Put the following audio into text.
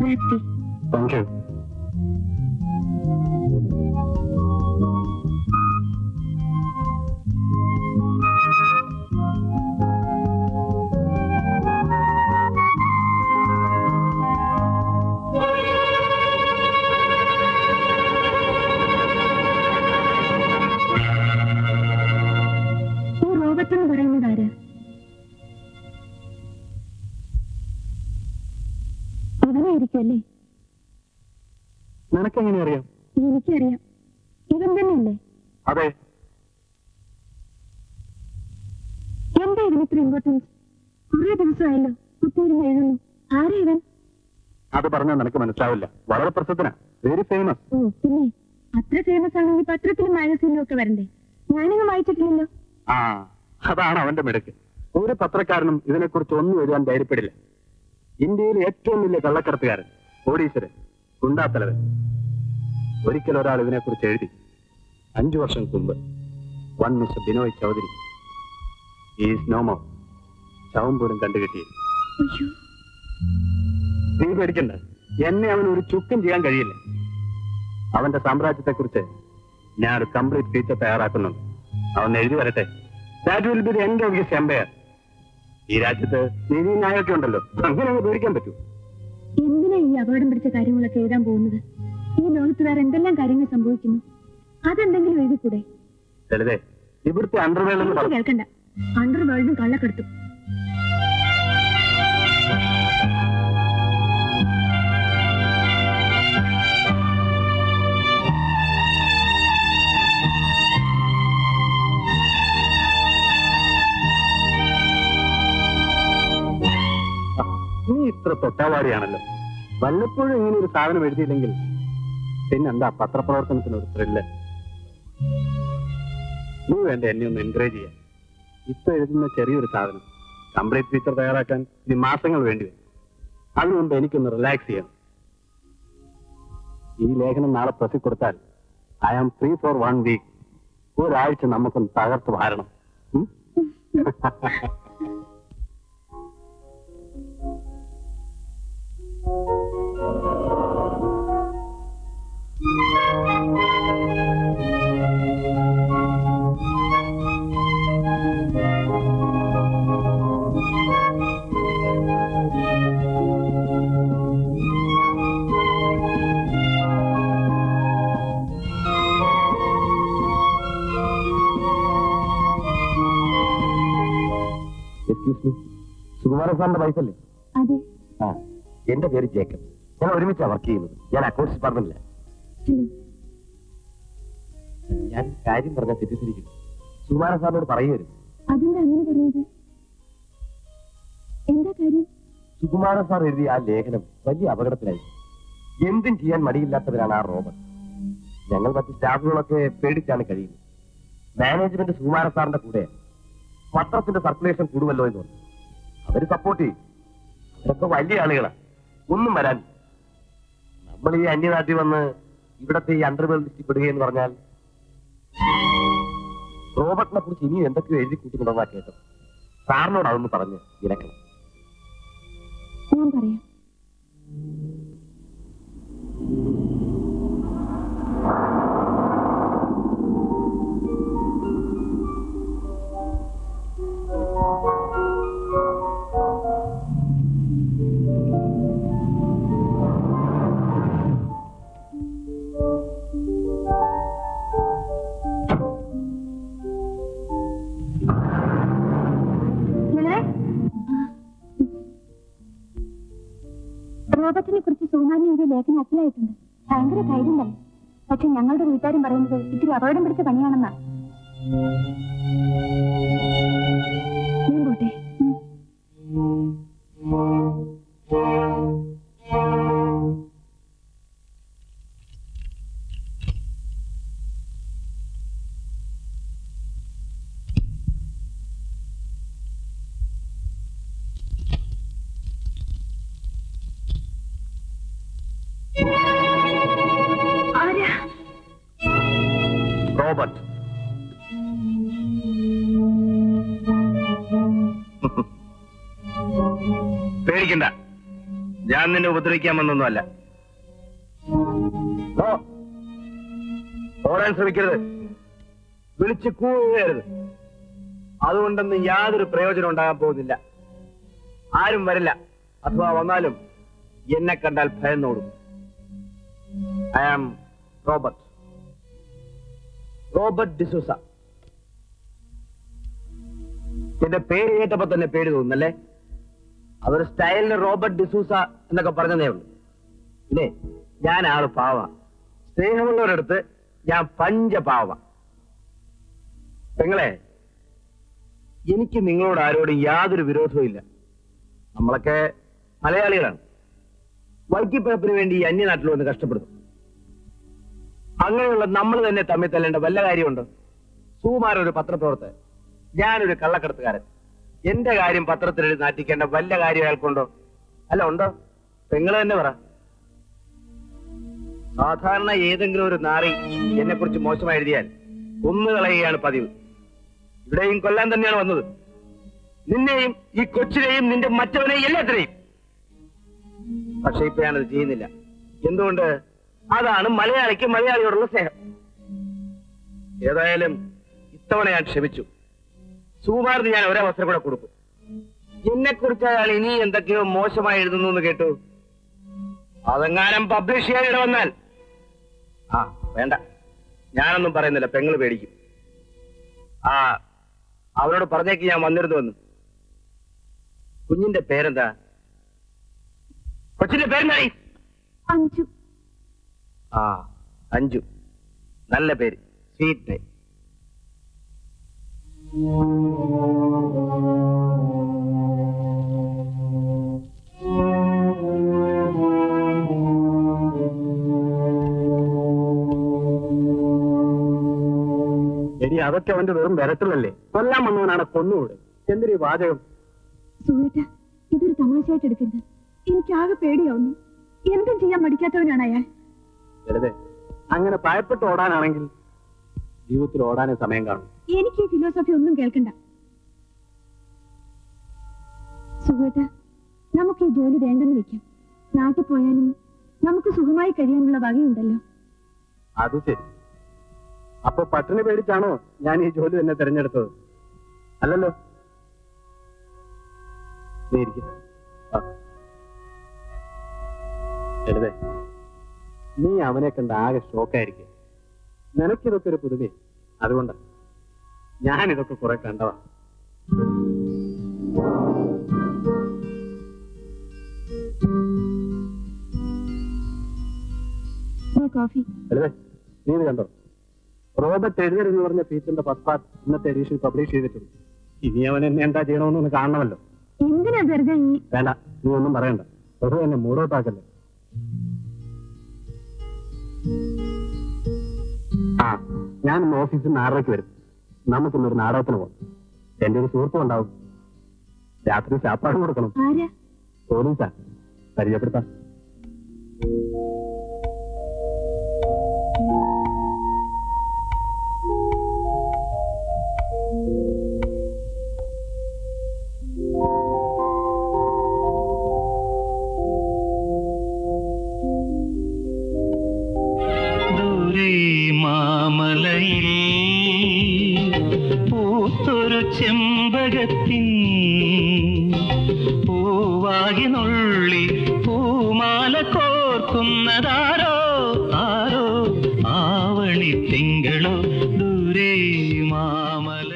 Black tea thank you ഈ Robert എന്ന് പറയുന്നത് ആര് അവനായിരിക്കുമല്ലേ നിനക്കെങ്ങനെ അറിയാം എനിക്കറിയാം ഇവൻ തന്നെയല്ലേ അതെ എന്താ ഇതിന് ഇത്ര ഇമ്പോർട്ടൻസ് കുറെ ദിവസമായല്ലോ കുത്തിയിരുന്ന് എഴുതുന്നു ആരാ ഇവൻ അത് പറഞ്ഞാൽ നിനക്ക് മനസ്സിലാവില്ല വളരെ പ്രസിദ്ധനാ വെരി ഫേമസ് ഓ പിന്നെ അത്ര ഫേമസ് ആണെങ്കിൽ പത്രത്തിലും മാഗസീനിലും ഒക്കെ വരണ്ടേ ഞാനിങ്ങ് വായിച്ചിട്ടില്ലല്ലോ ആ അതാണ് അവന്റെ മിടുക്ക് ഒരു പത്രക്കാരനും ഇതിനെക്കുറിച്ച് ഒന്നും എഴുതാൻ ധൈര്യപ്പെടില്ല ഇന്ത്യയിലെ ഏറ്റവും വലിയ കള്ളക്കടത്തുകാരൻ കോടീശ്വരൻ ഗുണ്ടാത്തലവൻ ഒരിക്കൽ ഒരാൾ ഇതിനെക്കുറിച്ച് എഴുതി അഞ്ചു വർഷം മുമ്പ് one mister Binoy Chaudhary is no more ശവം പോലും കണ്ടുകിട്ടി അയ്യോ നീ പേടിക്കണ്ട എന്നെ അവൻ ഒരു ചുക്കും ചെയ്യാൻ കഴിയില്ല അവന്റെ സാമ്രാജ്യത്തെക്കുറിച്ച് ഞാൻ ഒരു കംപ്ലീറ്റ് ഫീച്ചർ തയ്യാറാക്കുന്നുണ്ട് അവൻ എഴുതി വരട്ടെ that will be the end of his empire ഈ രാജ്യത്ത് നീതി ന്യായമൊക്കെ ഉണ്ടല്ലോ അങ്ങനെ അങ്ങ് പേടിക്കാൻ പറ്റൂ എന്തിനാ ഈ അപകടം പിടിച്ച കാര്യങ്ങളൊക്കെ എഴുതാൻ പോകുന്നത് ഈ ലോകത്ത് വേറെ എന്തെല്ലാം കാര്യങ്ങൾ സംഭവിക്കുന്നു അതെന്തെങ്കിലും എഴുതിക്കൂടെ ലളിതേ ഇവിടുത്തെ അണ്ടർവേൾ എന്ന് എനിക്ക് പറഞ്ഞു കേൾക്കണ്ട അണ്ടർ വേൾഡും കള്ളക്കെടുത്തും നീ ഇത്ര തൊട്ടാവാടിയാണല്ലോ വല്ലപ്പോഴും ഇങ്ങനെ ഒരു സാധനം എഴുതിയില്ലെങ്കിൽ പിന്നെന്താ പത്രപ്രവർത്തനത്തിന് ഒരു ത്രില്ല് നീ വേണ്ട എന്നെ ഒന്ന് എൻകറേജ് ചെയ്യാൻ ഇപ്പൊ എഴുതുന്ന ചെറിയൊരു സാധനം കംപ്ലീറ്റ് ഫീച്ചർ തയ്യാറാക്കാൻ ഇനി മാസങ്ങൾ വേണ്ടി വരും അതിനുമുമ്പ് എനിക്കൊന്ന് റിലാക്സ് ചെയ്യണം ഈ ലേഖനം നാളെ പ്രസി കൊടുത്താൽ I am free for one week ഒരാഴ്ച നമുക്കൊന്ന് തകർത്ത് വാരണം ഉം? എക്സ്ക്യൂസ് മീ സുകുമാരൻ സാറിന്റെ വൈഫല്ലേ അതെ ആ എന്റെ പേര് ജേക്കബ് ഞാൻ ഒരുമിച്ചാണ് വർക്ക് ചെയ്യുന്നത് ഞാൻ അക്കൗണ്ട്സ് ഡിപ്പാർട്ട്മെന്റിലാണ് ഹലോ ഞാൻ കാര്യം പറഞ്ഞാൽ തെറ്റിദ്ധരിക്കുന്നു സുകുമാരൻ സാറിനോട് പറയുമായിരുന്നു അതെന്താ അങ്ങനെ പറഞ്ഞത് എന്താ കാര്യം സുകുമാരൻ സാർ എഴുതിയ ആ ലേഖനം വലിയ അപകടത്തിലായി എന്തും ചെയ്യാൻ മടിയില്ലാത്തവരാണ് ആ റോബർട്ട് ഞങ്ങൾ മറ്റ് സ്റ്റാഫുകളൊക്കെ പേടിച്ചാണ് കഴിയുന്നത് മാനേജ്മെന്റ് സുകുമാരൻ സാറിന്റെ കൂടെ പത്രത്തിന്റെ സർക്കുലേഷൻ കൂടുമല്ലോ എന്ന് പറഞ്ഞു അവര് സപ്പോർട്ട് ചെയ്യും അവരൊക്കെ വലിയ ആളുകളാ ഒന്നും വരാൻ നമ്മൾ ഈ അന്യനാട്ടിൽ വന്ന് ഇവിടത്തെ ഈ അണ്ടർവേൾഡ് ലിസ്റ്റിൽ പെടുകയെന്ന് പറഞ്ഞാൽ റോബർട്ടിനെ കുറിച്ച് ഇനിയും എന്തൊക്കെയോ എഴുതി കൂട്ടുന്നുണ്ടെന്നാ കേട്ടത് സാറിനോട് അതൊന്ന് പറഞ്ഞ് വിലക്കണം ഞാൻ പറയാം നിങ്ങളെ റോബർട്ടിനെ കുറിച്ച് സുകുമാരൻ എഴുതിയ ലേഖനം അസലായിട്ടുണ്ട് ഭയങ്കര ധൈര്യം തന്നെ പക്ഷെ ഞങ്ങളുടെ വീട്ടുകാരും പറയുന്നത് ഇത്തിരി അപകടം പിടിച്ച പണിയാണെന്നാ ഞാൻ പോട്ടെ ഉം. ആരാ റോബർട്ട് പേടിക്കണ്ട ഞാൻ നിന്നെ ഉപദ്രവിക്കാൻ വന്നൊന്നുമല്ല ഓ ഓടാൻ ശ്രമിക്കരുത് വിളിച്ച് കൂവരുത് അതുകൊണ്ടൊന്നും യാതൊരു പ്രയോജനം ഉണ്ടാകാൻ പോകുന്നില്ല ആരും വരില്ല അഥവാ വന്നാലും എന്നെ കണ്ടാൽ ഭയന്നോടും I am Robert Robert D'Souza എന്റെ പേര് കേട്ടപ്പോ തന്നെ പേര് തോന്നുന്നല്ലേ അതൊരു സ്റ്റൈലിന് റോബർട്ട് ഡിസൂസ എന്നൊക്കെ പറഞ്ഞതേ ഉള്ളൂ ഇല്ലേ ഞാൻ ആള് പാവ സ്നേഹമുള്ളവരടുത്ത് ഞാൻ പഞ്ചപാവ പെങ്ങളെ എനിക്ക് നിങ്ങളോട് ആരോടും യാതൊരു വിരോധവും ഇല്ല നമ്മളൊക്കെ മലയാളികളാണ് വൈക്കിപ്പിഴപ്പിന് വേണ്ടി ഈ അന്യനാട്ടിൽ വന്ന് കഷ്ടപ്പെടുന്നു അങ്ങനെയുള്ള നമ്മൾ തന്നെ തമ്മിൽ തല്ലേണ്ട വല്ല കാര്യമുണ്ടോ സുകുമാരൻ ഒരു പത്രപ്രവർത്തകൻ ഞാനൊരു കള്ളക്കടത്തുകാരൻ എന്റെ കാര്യം പത്രത്തിൽ എഴുതി നാട്ടിക്കേണ്ട വല്ല കാര്യം അയാൾക്കുണ്ടോ അല്ല ഉണ്ടോ പെങ്ങള് തന്നെ പറ സാധാരണ ഏതെങ്കിലും ഒരു നാറി എന്നെ കുറിച്ച് മോശമായി എഴുതിയാൽ കൊന്നുകളയുകയാണ് പതിവ് ഇവിടെയും കൊല്ലാൻ തന്നെയാണ് വന്നത് നിന്നെയും ഈ കൊച്ചിനെയും നിന്റെ മറ്റവനെയും എല്ലാത്തിനെയും പക്ഷെ ഇപ്പൊ ഞാനത് ചെയ്യുന്നില്ല എന്തുകൊണ്ട് അതാണ് മലയാളിക്ക് മലയാളിയോടുള്ള സ്നേഹം ഏതായാലും ഇത്തവണ ഞാൻ ക്ഷമിച്ചു സുകുമാറിന് ഞാൻ ഒരവസരം കൂടെ കൊടുക്കും എന്നെ കുറിച്ച് അയാൾ ഇനി എന്തൊക്കെയോ മോശമായി എഴുതുന്നു എന്ന് കേട്ടു അതെങ്ങാനും പബ്ലിഷ് ചെയ്യാൻ ഇട വന്നാൽ ആ വേണ്ട ഞാനൊന്നും പറയുന്നില്ല പെങ്ങള് പേടിക്കും ആ അവരോട് പറഞ്ഞേക്ക് ഞാൻ വന്നിരുന്നുവെന്ന് കുഞ്ഞിന്റെ പേരെന്താ കൊച്ചിന്റെ പേരെന്തായി അഞ്ചു ആ അഞ്ചു നല്ല പേര് സ്വീറ്റ് നെയിം എടി അതൊക്കെ അവന്റെ വെറും വിരട്ടലല്ലേ കൊല്ലാൻ വന്നവനാണ് കൊന്നുകൂടെ എന്തൊരു വാചകം സുഹൃത്ത ഇതൊരു തമാശയായിട്ട് എടുക്കരുത് എനിക്കാകെ പേടിയാവുന്നു എന്തും ചെയ്യാൻ മടിക്കാത്തവനാണ് അയാൾ വെറുതെ അങ്ങനെ ഭയപ്പെട്ട് ഓടാനാണെങ്കിൽ ജീവിതത്തിൽ ഓടാനേ സമയം കാണും എനിക്ക് ഈ ഫിലോസഫി ഒന്നും കേൾക്കണ്ട സുഹൃത്ത നമുക്ക് ഈ ജോലി വേണ്ടെന്ന് വെക്കാം നാട്ടിൽ പോയാലും നമുക്ക് സുഖമായി കഴിയാനുള്ള വകയുണ്ടല്ലോ അത് ശരി അപ്പൊ പട്ടിണി പേടിച്ചാണോ ഞാൻ ഈ ജോലി തന്നെ തിരഞ്ഞെടുത്തത് അല്ലല്ലോ നീ ഇരിക്ക്. ആ. ലളിതേ, നീ അവനെ കണ്ട് ആകെ ഷോക്കായിരിക്കും നിനക്കിതൊക്കെ ഒരു പുതുമേ അതുകൊണ്ടാ ഞാൻ ഇതൊക്കെ കുറെ കണ്ടവാ ദേ കോഫി ലളിതേ, നീ ഇത് കണ്ടോ റോബർട്ട് എഴുതർ എന്ന് പറഞ്ഞ ഫീച്ചറിന്റെ ഫസ്റ്റ് പാർട്ട് ഇന്നത്തെ എഡീഷൻ പബ്ലിഷ് ചെയ്തിട്ടുണ്ട് ഇനി അവൻ എന്നെ എന്താ ചെയ്യണമെന്നൊന്ന് കാണണമല്ലോ എന്തിനാ വെറുതെ ഈ വേണ്ട നീ ഒന്നും പറയണ്ട വെറുതെ എന്നെ മൂടോട്ടാക്കല്ലേ ആ ഞാൻ ഇന്ന് ഓഫീസിൽ നിന്ന് ആറരയ്ക്ക് വരും നമുക്കിന്നൊരു നാടകത്തിന് പോകാം എന്റെ ഒരു സുഹൃത്തും ഉണ്ടാവും രാത്രി ശാപ്പാടും കൊടുക്കണം ആരാ പോലീസാ പരിചയപ്പെടുത്താം ദൂരെ മാമലയിൽ പൂത്തൊരു ചെമ്പകത്തിൻ പൂവാകി നുള്ളി പൂമാല കോർക്കുന്നതാരോ ആരോ ആവണി തിങ്കളോ ദൂരെ മാമല